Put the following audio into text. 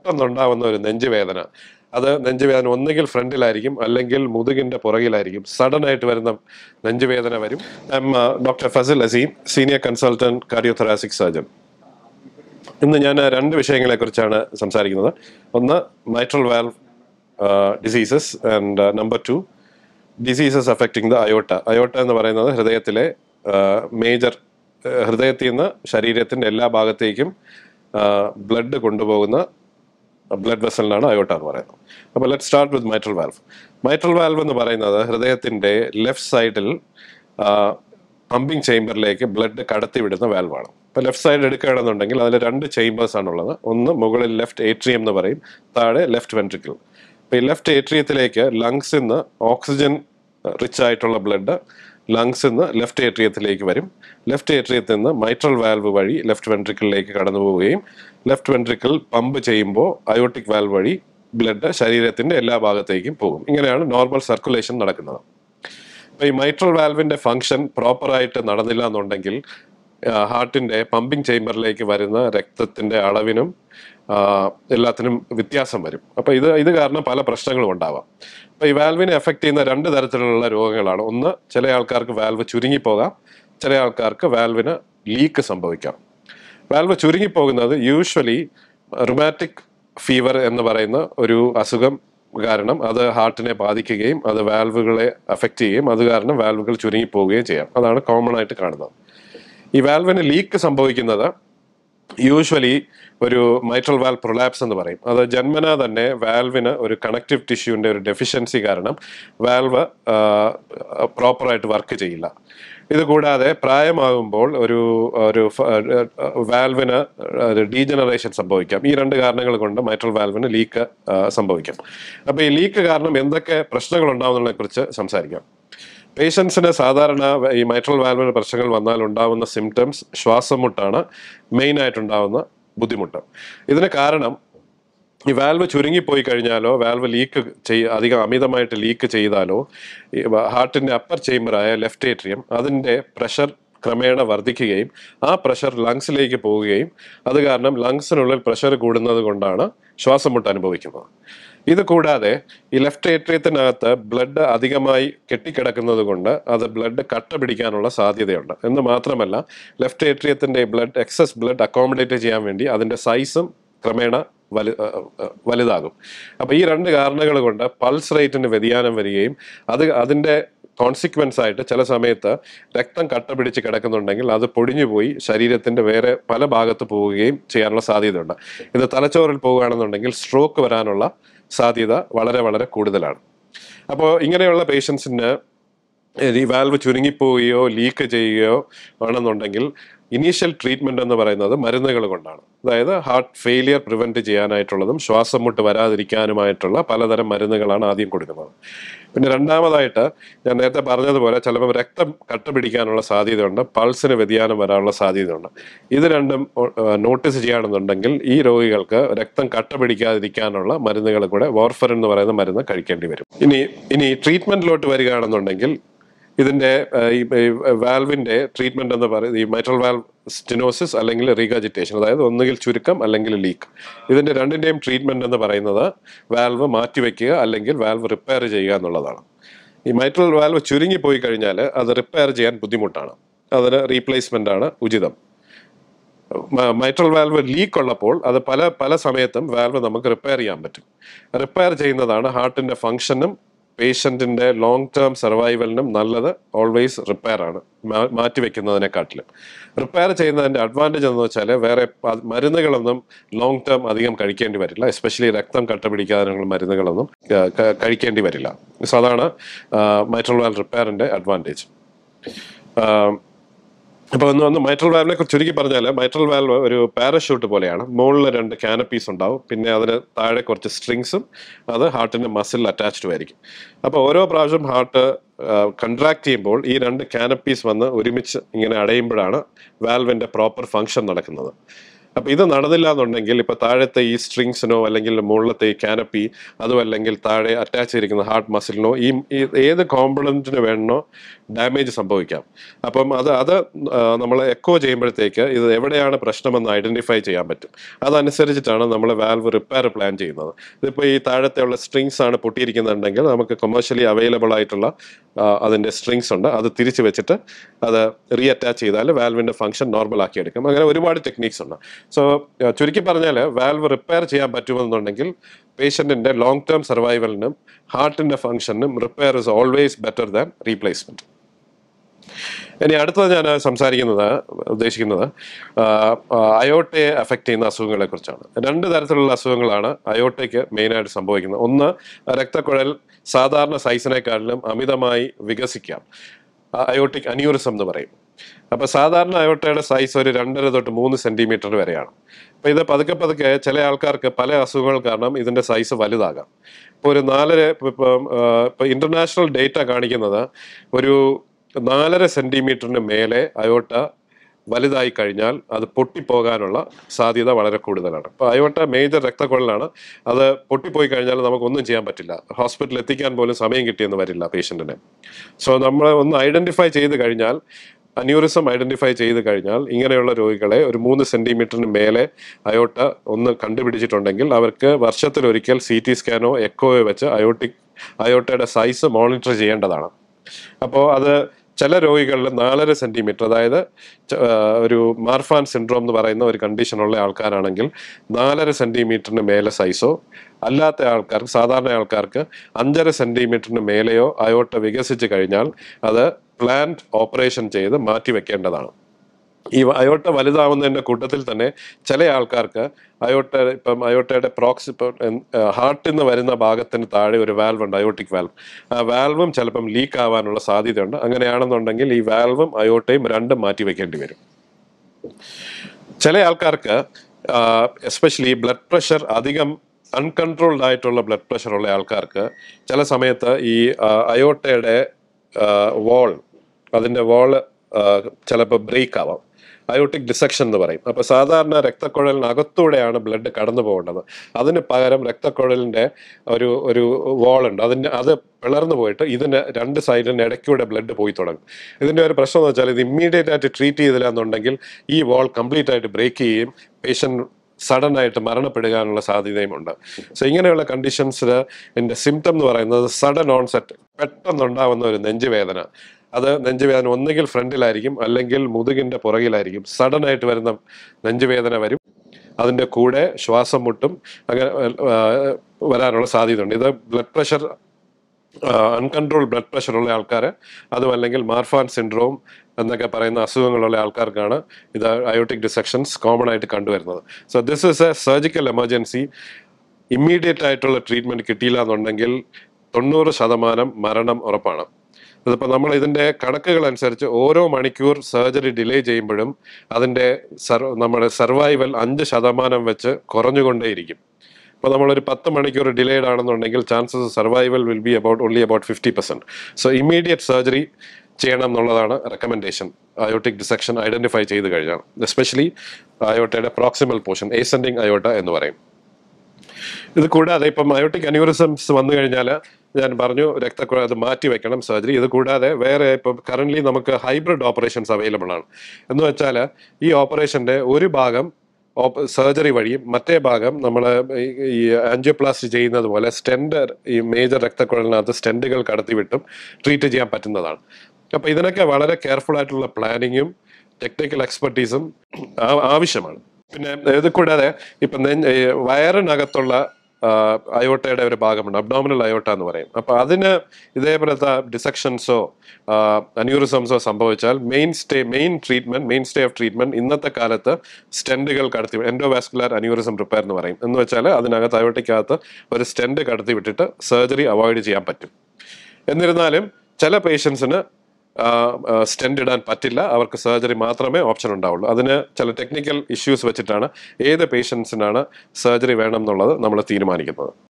പെട്ടെന്നുണ്ടാവുന്ന ഒരു നെഞ്ചുവേദന അത് നെഞ്ചുവേദന ഒന്നുകിൽ ഫ്രണ്ടിലായിരിക്കും അല്ലെങ്കിൽ മുതുകിന്റെ പുറകിലായിരിക്കും സഡൻ ആയിട്ട് വരുന്ന നെഞ്ചുവേദന വരും doctor Fasil Azeem senior consultant cardiothoracic surgeon ഇന്ന് ഞാൻ രണ്ട് വിഷയങ്ങളെ കുറിച്ചാണ് സംസാരിക്കുന്നത് ഒന്ന് mitral valve diseases and number two diseases affecting the aorta aorta എന്ന് പറയുന്നത് ഹൃദയത്തിലെ മേജർ ഹൃദയത്തിൽ നിന്ന് ശരീരത്തിൻ്റെ എല്ലാ ഭാഗത്തേക്കും ബ്ലഡ് കൊണ്ടുപോകുന്ന ബ്ലഡ് വെസലിനാണ് അയോട്ട എന്ന് പറയുന്നത് അപ്പോൾ let start with mitral valve mitral valve എന്ന് പറയുന്നത് ഹൃദയത്തിൻ്റെ ലെഫ്റ്റ് സൈഡിൽ പമ്പിംഗ് ചേംബറിലേക്ക് ബ്ലഡ് കടത്തിവിടുന്ന വാൽവാണ് ഇപ്പോൾ ലെഫ്റ്റ് സൈഡ് എടുക്കുകയാണെന്നുണ്ടെങ്കിൽ അതിൽ രണ്ട് ചേംബേഴ്സ് ആണുള്ളത് ഒന്ന് മുകളിൽ ലെഫ്റ്റ് ഏട്രിയം എന്ന് പറയും താഴെ ലെഫ്റ്റ് വെൻട്രിക്കിൾ അപ്പോൾ ഈ ലെഫ്റ്റ് ഏട്രിയത്തിലേക്ക് ലങ്സിൽ നിന്ന് ഓക്സിജൻ റിച്ച് ആയിട്ടുള്ള ബ്ലഡ് ലങ്സിൽ നിന്ന് ലെഫ്റ്റ് ഏട്രിയത്തിലേക്ക് വരും ലെഫ്റ്റ് ഏട്രിയത്തിൽ നിന്ന് മൈട്രൽ വാൽവ് വഴി ലെഫ്റ്റ് വെൻട്രിക്കിളിലേക്ക് കടന്നു പോവുകയും ലെഫ്റ്റ് വെൻട്രിക്കിൾ പമ്പ് ചെയ്യുമ്പോൾ അയോട്ടിക് വാൽവ് വഴി ബ്ലഡ് ശരീരത്തിന്റെ എല്ലാ ഭാഗത്തേക്കും പോകും ഇങ്ങനെയാണ് നോർമൽ സർക്കുലേഷൻ നടക്കുന്നത് അപ്പോൾ ഈ മൈട്രൽ വാൽവിന്റെ ഫംഗ്ഷൻ പ്രോപ്പറായിട്ട് നടന്നില്ല എന്നുണ്ടെങ്കിൽ ഹാർട്ടിന്റെ പമ്പിംഗ് ചേംബറിലേക്ക് വരുന്ന രക്തത്തിന്റെ അളവിനും ആ, എല്ലാത്തിനും വ്യത്യാസം വരും അപ്പോൾ ഇത് ഇത് കാരണം പല പ്രശ്നങ്ങളും ഉണ്ടാവാം അപ്പോൾ ഈ വാൽവിനെ എഫക്ട് ചെയ്യുന്ന രണ്ട് തരത്തിലുള്ള രോഗങ്ങളാണ് ഒന്ന് ചില ആൾക്കാർക്ക് വാൽവ് ചുരുങ്ങിപ്പോകാം ചില ആൾക്കാർക്ക് വാൽവിന് ലീക്ക് സംഭവിക്കാം വാൽവ് ചുരുങ്ങിപ്പോകുന്നത് യൂഷ്വലി റുമാറ്റിക് ഫീവർ എന്ന് പറയുന്ന ഒരു അസുഖം കാരണം അത് ഹാർട്ടിനെ ബാധിക്കുകയും അത് വാൽവുകളെ അഫക്റ്റ് ചെയ്യുകയും അത് കാരണം വാൽവുകൾ ചുരുങ്ങിപ്പോവുകയും ചെയ്യാം അതാണ് കോമൺ ആയിട്ട് കാണുന്നത് ഈ വാൽവിന് ലീക്ക് സംഭവിക്കുന്നത് യൂഷ്വലി ഒരു മൈട്രൽ വാൽ പ്രൊലാപ്സ് എന്ന് പറയും അത് ജന്മന തന്നെ വാൽവിന് ഒരു കണക്റ്റീവ് ടിഷ്യൂവിൻ്റെ ഒരു ഡെഫിഷ്യൻസി കാരണം വാൽവ് പ്രോപ്പറായിട്ട് വർക്ക് ചെയ്യില്ല ഇത് കൂടാതെ പ്രായമാകുമ്പോൾ ഒരു ഒരു വാൽവിന് ഡീജനറേഷൻ സംഭവിക്കാം ഈ രണ്ട് കാരണങ്ങൾ കൊണ്ട് മൈട്രൽ വാൽവിന് ലീക്ക് സംഭവിക്കാം അപ്പോൾ ഈ ലീക്ക് കാരണം എന്തൊക്കെ പ്രശ്നങ്ങൾ ഉണ്ടാവുന്നതിനെ കുറിച്ച് സംസാരിക്കാം പേഷ്യൻസിന് സാധാരണ ഈ മൈട്രൽ വാൽവിന് പ്രശ്നങ്ങൾ വന്നാൽ ഉണ്ടാവുന്ന സിംറ്റംസ് ശ്വാസം മുട്ടാണ് മെയിൻ ആയിട്ടുണ്ടാവുന്ന ബുദ്ധിമുട്ട് ഇതിന് കാരണം ഈ വാൽവ് ചുരുങ്ങിപ്പോയി കഴിഞ്ഞാലോ വാൽവ് ലീക്ക് ചെയ് അധികം അമിതമായിട്ട് ലീക്ക് ചെയ്താലോ ഈ ഹാർട്ടിന്റെ അപ്പർ ചേംബറായ ലെഫ്റ്റ് ഏട്രിയം അതിന്റെ പ്രഷർ ക്രമേണ വർദ്ധിക്കുകയും ആ പ്രഷർ ലങ്സിലേക്ക് പോവുകയും അത് കാരണം ലങ്സിനുള്ളിൽ പ്രഷർ കൂടുന്നത് കൊണ്ടാണ് ശ്വാസം മുട്ട് അനുഭവിക്കുന്നത് ഇത് കൂടാതെ ഈ ലെഫ്റ്റ് ഏട്രിയത്തിനകത്ത് ബ്ലഡ് അധികമായി കെട്ടിക്കിടക്കുന്നത് കൊണ്ട് അത് ബ്ലഡ് കട്ട പിടിക്കാനുള്ള സാധ്യതയുണ്ട് എന്ന് മാത്രമല്ല ലെഫ്റ്റ് ഏട്രിയത്തിന്റെ ബ്ലഡ് എക്സസ് ബ്ലഡ് അക്കോമഡേറ്റ് ചെയ്യാൻ വേണ്ടി അതിന്റെ സൈസും ക്രമേണ വലു അഹ് അഹ് വലുതാകും അപ്പോൾ ഈ രണ്ട് കാരണങ്ങൾ കൊണ്ട് പൾസ് റേറ്റിന് വ്യതിയാനം വരികയും അത് അതിന്റെ കോൺസിക്വൻസ് ആയിട്ട് ചില സമയത്ത് രക്തം കട്ട പിടിച്ച് കിടക്കുന്നുണ്ടെങ്കിൽ അത് പൊടിഞ്ഞു പോയി ശരീരത്തിന്റെ വേറെ പല ഭാഗത്ത് പോവുകയും ചെയ്യാനുള്ള സാധ്യതയുണ്ട് ഇത് തലച്ചോറിൽ പോവുകയാണെന്നുണ്ടെങ്കിൽ സ്ട്രോക്ക് വരാനുള്ള സാധ്യത വളരെ വളരെ കൂടുതലാണ് അപ്പോൾ ഇങ്ങനെയുള്ള പേഷ്യൻസിന് ഈ വാൽവ് ചുരുങ്ങിപ്പോവുകയോ ലീക്ക് ചെയ്യുകയോ ആണെന്നുണ്ടെങ്കിൽ ഇനീഷ്യൽ ട്രീറ്റ്മെന്റ് എന്ന് പറയുന്നത് മരുന്നുകൾ കൊണ്ടാണ് അതായത് ഹാർട്ട് ഫെയിലിയർ പ്രിവെന്റ് ചെയ്യാനായിട്ടുള്ളതും ശ്വാസം മുട്ട് വരാതിരിക്കാനുമായിട്ടുള്ള പലതരം മരുന്നുകളാണ് ആദ്യം കൊടുക്കുന്നത് പിന്നെ രണ്ടാമതായിട്ട് ഞാൻ നേരത്തെ പറഞ്ഞതുപോലെ ചിലപ്പോൾ രക്തം കട്ട പിടിക്കാനുള്ള സാധ്യതയുണ്ട് പൾസിന് വ്യതിയാനം വരാനുള്ള സാധ്യതയുണ്ട് ഇത് രണ്ടും നോട്ടീസ് ചെയ്യുകയാണെന്നുണ്ടെങ്കിൽ ഈ രോഗികൾക്ക് രക്തം കട്ട പിടിക്കാതിരിക്കാനുള്ള മരുന്നുകൾ കൂടെ വോർഫർ എന്ന് പറയുന്ന മരുന്ന് കഴിക്കേണ്ടി വരും ഇനി ഇനി ട്രീറ്റ്മെന്റിലോട്ട് വരികയാണെന്നുണ്ടെങ്കിൽ ഇതിന്റെ ഏഹ്, ഈ ഈ വാൽവിന്റെ ട്രീറ്റ്മെന്റ് എന്ന് പറയുന്നത് ഈ മൈട്രൽ വാൽവ് സ്റ്റിനോസിസ് അല്ലെങ്കിൽ റീഗാജിറ്റേഷൻ അതായത് ഒന്നുകിൽ ചുരുക്കം അല്ലെങ്കിൽ ലീക്ക് ഇതിന്റെ രണ്ടിന്റെയും ട്രീറ്റ്മെന്റ് എന്ന് പറയുന്നത് വാൽവ് മാറ്റിവെക്കുക അല്ലെങ്കിൽ വാൽവ് റിപ്പയർ ചെയ്യുക എന്നുള്ളതാണ് ഈ മൈട്രൽ വാൽവ് ചുരുങ്ങി പോയി കഴിഞ്ഞാൽ അത് റിപ്പയർ ചെയ്യാൻ ബുദ്ധിമുട്ടാണ് അതിന് റീപ്ലേസ്മെന്റ് ആണ് ഉചിതം മൈട്രൽ വാൽവ് ലീക്ക് ഉള്ളപ്പോൾ അത് പല പല സമയത്തും വാൽവ് നമുക്ക് റിപ്പയർ ചെയ്യാൻ പറ്റും റിപ്പയർ ചെയ്യുന്നതാണ് ഹാർട്ടിന്റെ ഫംഗ്ഷനും പേഷ്യന്റിന്റെ ലോങ് ടേം സർവൈവലിനും നല്ലത് ഓൾവേസ് റിപ്പയർ ആണ് മാ- മാറ്റിവെക്കുന്നതിനെക്കാട്ടിലും റിപ്പയർ ചെയ്യുന്നതിന്റെ അഡ്വാൻറ്റേജ് എന്ന് വെച്ചാൽ വേറെ പ- മരുന്നുകളൊന്നും ലോങ് ടേം അധികം കഴിക്കേണ്ടി വരില്ല എസ്പെഷ്യലി രക്തം കട്ട പിടിക്കാനുള്ള മരുന്നുകളൊന്നും ക- ക- കഴിക്കേണ്ടി വരില്ല സോ അതാണ് മൈട്രൽ വാൽവ് റിപ്പയറിന്റെ അഡ്വാൻറ്റേജ് അപ്പോൾ ഒന്ന് ഒന്ന് മൈട്രൽ വാൽവിനെ കുറിച്ച് ചുരുക്കി പറഞ്ഞാൽ മൈട്രൽ വാൽവ് ഒരു പാരഷൂട്ട് പോലെയാണ് മുകളിൽ രണ്ട് കാനപ്പീസ് ഉണ്ടാവും പിന്നെ അതിന് താഴെ കുറച്ച് സ്ട്രിങ്സും അത് ഹാർട്ടിന്റെ മസിൽ അറ്റാച്ച്ഡ് ആയിരിക്കും അപ്പോൾ ഓരോ പ്രാവശ്യം ഹാർട്ട് കൺട്രാക്ട് ചെയ്യുമ്പോൾ ഈ രണ്ട് കാനപ്പീസ് വന്ന് ഒരുമിച്ച് ഇങ്ങനെ അടയുമ്പോഴാണ് വാൽവിന്റെ പ്രോപ്പർ ഫങ്ഷൻ നടക്കുന്നത് അപ്പോൾ ഇത് നടന്നില്ല എന്നുണ്ടെങ്കിൽ ഇപ്പോൾ താഴത്തെ ഈ സ്ട്രിങ്സിനോ അല്ലെങ്കിൽ മുകളിലത്തെ ഈ കാനപ്പി അതും അല്ലെങ്കിൽ താഴെ അറ്റാച്ച് ചെയ്തിരിക്കുന്ന ഹാർട്ട് മസിലിനോ ഈ ഈ ഏത് കോമ്പണൻറ്റിന് വേണോ ഡാമേജ് സംഭവിക്കാം അപ്പം അത് അത് നമ്മൾ എക്കോ ചെയ്യുമ്പോഴത്തേക്ക് ഇത് എവിടെയാണ് പ്രശ്നമെന്ന് ഐഡന്റിഫൈ ചെയ്യാൻ പറ്റും അതനുസരിച്ചിട്ടാണ് നമ്മൾ വാൽവ് റിപ്പയർ പ്ലാൻ ചെയ്യുന്നത് ഇതിപ്പോൾ ഈ താഴത്തെയുള്ള സ്ട്രിങ്സ് ആണ് പൊട്ടിയിരിക്കുന്നുണ്ടെങ്കിൽ നമുക്ക് കൊമേഴ്ഷ്യലി അവൈലബിൾ ആയിട്ടുള്ള ആ, അതിൻ്റെ സ്ട്രിങ്സ് ഉണ്ട് അത് തിരിച്ച് വെച്ചിട്ട് അത് റീ അറ്റാച്ച് ചെയ്താൽ വാൽവിൻ്റെ ഫംഗ്ഷൻ നോർമൽ ആക്കി എടുക്കും അങ്ങനെ ഒരുപാട് ടെക്നീക്സ് ഉണ്ട് സോ ചുരുക്കി പറഞ്ഞാൽ വാൽവ് റിപ്പയർ ചെയ്യാൻ പറ്റുമെന്നുണ്ടെങ്കിൽ പേഷ്യൻറ്റിൻ്റെ ലോങ് ടേം സർവൈവലിനും ഹാർട്ടിൻ്റെ ഫംഗ്ഷനും repair is always better than replacement ഇനി അടുത്തത് ഞാൻ സംസാരിക്കുന്നത് ഉദ്ദേശിക്കുന്നത് അയോട്ടയെ അഫക്റ്റ് ചെയ്യുന്ന അസുഖങ്ങളെ കുറിച്ചാണ് രണ്ട് തരത്തിലുള്ള അസുഖങ്ങളാണ് അയോട്ടയ്ക്ക് മെയിനായിട്ട് സംഭവിക്കുന്നത് ഒന്ന് രക്തക്കുഴൽ സാധാരണ സൈസിനെക്കാട്ടിലും അമിതമായി വികസിക്കാം അയോട്ടിക് അന്യൂറിസം എന്ന് പറയും അപ്പൊ സാധാരണ അയോട്ടയുടെ സൈസ് ഒരു രണ്ടര തൊട്ട് മൂന്ന് സെന്റിമീറ്റർ വരെയാണ് അപ്പൊ ഇത് പതുക്കെ പതുക്കെ ചില ആൾക്കാർക്ക് പല അസുഖങ്ങൾ കാരണം ഇതിന്റെ സൈസ് വലുതാകാം ഇപ്പോൾ ഒരു നാലര ഇപ്പം ഇപ്പൊ ഇന്റർനാഷണൽ ഡേറ്റ കാണിക്കുന്നത് ഒരു നാലര സെന്റിമീറ്ററിന് മേലെ അയോട്ട വലുതായി കഴിഞ്ഞാൽ അത് പൊട്ടിപ്പോകാനുള്ള സാധ്യത വളരെ കൂടുതലാണ് അപ്പോൾ അയോട്ട മേജർ രക്തക്കുഴലാണ് അത് പൊട്ടിപ്പോയി കഴിഞ്ഞാൽ നമുക്കൊന്നും ചെയ്യാൻ പറ്റില്ല ഹോസ്പിറ്റലിൽ എത്തിക്കാൻ പോലും സമയം കിട്ടിയെന്ന് വരില്ല പേഷ്യൻറ്റിന് സോ നമ്മൾ ഒന്ന് ഐഡന്റിഫൈ ചെയ്ത് കഴിഞ്ഞാൽ അന്യൂറിസം ഐഡന്റിഫൈ ചെയ്ത് കഴിഞ്ഞാൽ ഇങ്ങനെയുള്ള രോഗികളെ ഒരു മൂന്ന് സെന്റിമീറ്ററിന് മേലെ അയോട്ട ഒന്ന് കണ്ടുപിടിച്ചിട്ടുണ്ടെങ്കിൽ അവർക്ക് വർഷത്തിലൊരിക്കൽ സി ടി സ്കാനോ എക്കോയോ വെച്ച് അയോട്ടിക് അയോട്ടയുടെ സൈസ് മോണിറ്റർ ചെയ്യേണ്ടതാണ് അപ്പോൾ അത് ചില രോഗികളിൽ നാലര സെന്റിമീറ്റർ അതായത് ച- ആ, ഒരു മാർഫാൻ സിൻഡ്രോം എന്ന് പറയുന്ന ഒരു കണ്ടീഷനുള്ള ആൾക്കാരാണെങ്കിൽ നാലര സെന്റിമീറ്ററിന് മേലെ സൈസോ അല്ലാത്ത ആൾക്കാർക്ക് സാധാരണ ആൾക്കാർക്ക് അഞ്ചര സെന്റിമീറ്ററിന് മേലെയോ അയോട്ട വികസിച്ച് കഴിഞ്ഞാൽ അത് പ്ലാന്റ് ഓപ്പറേഷൻ ചെയ്ത് മാറ്റി വെക്കേണ്ടതാണ് ഈ അയോട്ട വലുതാവുന്നതിന്റെ കൂട്ടത്തിൽ തന്നെ ചില ആൾക്കാർക്ക് അയോട്ട ഇപ്പം അയോട്ടയുടെ പ്രോക്സ് ഇപ്പം ഹാർട്ടിൽ നിന്ന് വരുന്ന ഭാഗത്തിന് താഴെ ഒരു വാൽവ് ഉണ്ട് അയോട്ടിക് വാൽവ് ആ വാൽവും ചിലപ്പം ലീക്ക് ആവാനുള്ള സാധ്യതയുണ്ട് അങ്ങനെയാണെന്നുണ്ടെങ്കിൽ ഈ വാൽവും അയോട്ടയും രണ്ടും മാറ്റി വെക്കേണ്ടി വരും ചില ആൾക്കാർക്ക് എസ്പെഷ്യലി ബ്ലഡ് പ്രഷർ അധികം അൺകൺട്രോൾഡ് ആയിട്ടുള്ള ബ്ലഡ് പ്രഷർ ഉള്ള ആൾക്കാർക്ക് ചില സമയത്ത് ഈ അയോട്ടയുടെ വാൾ അതിൻ്റെ വാള് ചിലപ്പോൾ ബ്രേക്ക് ആവാം അയോട്ടിക് ഡിസെക്ഷൻ എന്ന് പറയും അപ്പോൾ സാധാരണ രക്തക്കുഴലിനകത്തൂടെയാണ് ബ്ലഡ് കടന്നു പോകേണ്ടത് അതിന് പകരം രക്തക്കുഴലിൻ്റെ ഒരു ഒരു വാളുണ്ട് അതിൻ്റെ അത് പിളർന്നു പോയിട്ട് ഇതിന് രണ്ട് സൈഡിന് ഇടയ്ക്കൂടെ ബ്ലഡ് പോയി തുടങ്ങും ഇതിൻ്റെ ഒരു പ്രശ്നം എന്ന് വെച്ചാൽ ഇത് ഇമ്മീഡിയറ്റ് ആയിട്ട് ട്രീറ്റ് ചെയ്തില്ല എന്നുണ്ടെങ്കിൽ ഈ വാൾ കംപ്ലീറ്റ് ആയിട്ട് ബ്രേക്ക് ചെയ്യുകയും പേഷ്യൻ്റ് സഡൻ ആയിട്ട് മരണപ്പെടുവാനുള്ള സാധ്യതയുമുണ്ട് സോ ഇങ്ങനെയുള്ള കണ്ടീഷൻസിൽ എൻ്റെ സിംറ്റം എന്ന് പറയുന്നത് സഡൻ ഓൺസെറ്റ് പെട്ടെന്നുണ്ടാവുന്ന ഒരു നെഞ്ചുവേദന അത് നെഞ്ചുവേദന ഒന്നുകിൽ ഫ്രണ്ടിലായിരിക്കും അല്ലെങ്കിൽ മുതുകിൻ്റെ പുറകിലായിരിക്കും സഡൻ ആയിട്ട് വരുന്ന നെഞ്ചുവേദന വരും അതിൻ്റെ കൂടെ ശ്വാസം മുട്ടും അങ്ങനെ ആ, വരാനുള്ള സാധ്യതയുണ്ട് ഇത് blood pressure uncontrol blood pressure ഉള്ള ആൾക്കാർ അതും അല്ലെങ്കിൽ മാർഫാൻ സിൻഡ്രോം എന്നൊക്കെ പറയുന്ന അസുഖങ്ങളുള്ള ആൾക്കാർക്കാണ് ഇത് അയോട്ടിക് ഡിസെക്ഷൻസ് കോമൺ ആയിട്ട് കണ്ടുവരുന്നത് so this is a surgical emergency immediate ആയിട്ടുള്ള ട്രീറ്റ്മെന്റ് കിട്ടിയില്ല എന്നുണ്ടെങ്കിൽ തൊണ്ണൂറ് ശതമാനം മരണം ഉറപ്പാണ് അതിപ്പോൾ നമ്മൾ ഇതിൻ്റെ കണക്കുകൾ അനുസരിച്ച് ഓരോ മണിക്കൂർ സർജറി ഡിലേ ചെയ്യുമ്പോഴും അതിൻ്റെ സർ നമ്മുടെ സർവൈവൽ അഞ്ച് ശതമാനം വെച്ച് കുറഞ്ഞുകൊണ്ടേയിരിക്കും ഇപ്പോൾ നമ്മളൊരു പത്ത് മണിക്കൂർ ഡിലേഡ് ആണെന്നുണ്ടെങ്കിൽ chances survival will be about only about fifty percent so immediate surgery ചെയ്യണം എന്നുള്ളതാണ് റെക്കമെൻഡേഷൻ അയോട്ടിക് ഡിസെക്ഷൻ ഐഡന്റിഫൈ ചെയ്ത് കഴിഞ്ഞാൽ എസ്പെഷ്യലി അയോട്ടയുടെ പ്രോക്സിമൽ പോർഷൻ ഏസെൻഡിങ് അയോട്ട എന്ന് പറയും ഇത് കൂടാതെ ഇപ്പം അയോട്ടിക് അന്യൂറിസംസ് വന്നു കഴിഞ്ഞാൽ ഞാൻ പറഞ്ഞു രക്തക്കുഴ അത് മാറ്റി വെക്കണം സർജറി ഇത് കൂടാതെ വേറെ ഇപ്പം കറന്റ് നമുക്ക് ഹൈബ്രിഡ് ഓപ്പറേഷൻസ് അവൈലബിൾ ആണ് എന്ന് വെച്ചാൽ ഈ ഓപ്പറേഷന്റെ ഒരു ഭാഗം സർജറി വഴിയും മറ്റേ ഭാഗം നമ്മൾ ഈ ആൻജിയോപ്ലാസ്റ്റി ചെയ്യുന്നത് പോലെ സ്റ്റെൻഡ് ഈ മേജർ രക്തക്കുഴലിനകത്ത് സ്റ്റെൻഡുകൾ കടത്തിവിട്ടും ട്രീറ്റ് ചെയ്യാൻ പറ്റുന്നതാണ് അപ്പോൾ ഇതിനൊക്കെ വളരെ കെയർഫുൾ ആയിട്ടുള്ള പ്ലാനിങ്ങും ടെക്നിക്കൽ എക്സ്പെർട്ടീസും ആവശ്യമാണ് പിന്നെ ഇത് കൂടാതെ ഇപ്പം നെഞ്ച് ഈ വയറിനകത്തുള്ള ആ, അയോട്ടയുടെ ഒരു ഭാഗമുണ്ട് അബ്ഡോമിനൽ അയോട്ട എന്ന് പറയും അപ്പോൾ അതിന് ഇതേപോലത്തെ ഡിസെക്ഷൻസോ അന്യൂറിസംസോ സംഭവിച്ചാൽ mainstay main treatment mainstay of treatment ഇന്നത്തെ കാലത്ത് സ്റ്റെൻഡുകൾ കടത്തി എൻഡോവാസ്കുലർ അന്യൂറിസം റിപ്പയർ എന്ന് പറയും എന്ന് വെച്ചാൽ അതിനകത്ത് അയോട്ടയ്ക്കകത്ത് ഒരു സ്റ്റെൻഡ് കടത്തി വിട്ടിട്ട് സർജറി അവോയ്ഡ് ചെയ്യാൻ പറ്റും എന്നിരുന്നാലും ചില പേഷ്യൻസിന് സ്റ്റെൻഡ് ഇടാൻ പറ്റില്ല അവർക്ക് സർജറി മാത്രമേ ഓപ്ഷൻ ഉണ്ടാവുള്ളൂ അതിന് ചില ടെക്നിക്കൽ ഇഷ്യൂസ് വെച്ചിട്ടാണ് ഏത് പേഷ്യൻസിനാണ് സർജറി വേണം എന്നുള്ളത് നമ്മൾ തീരുമാനിക്കുന്നത്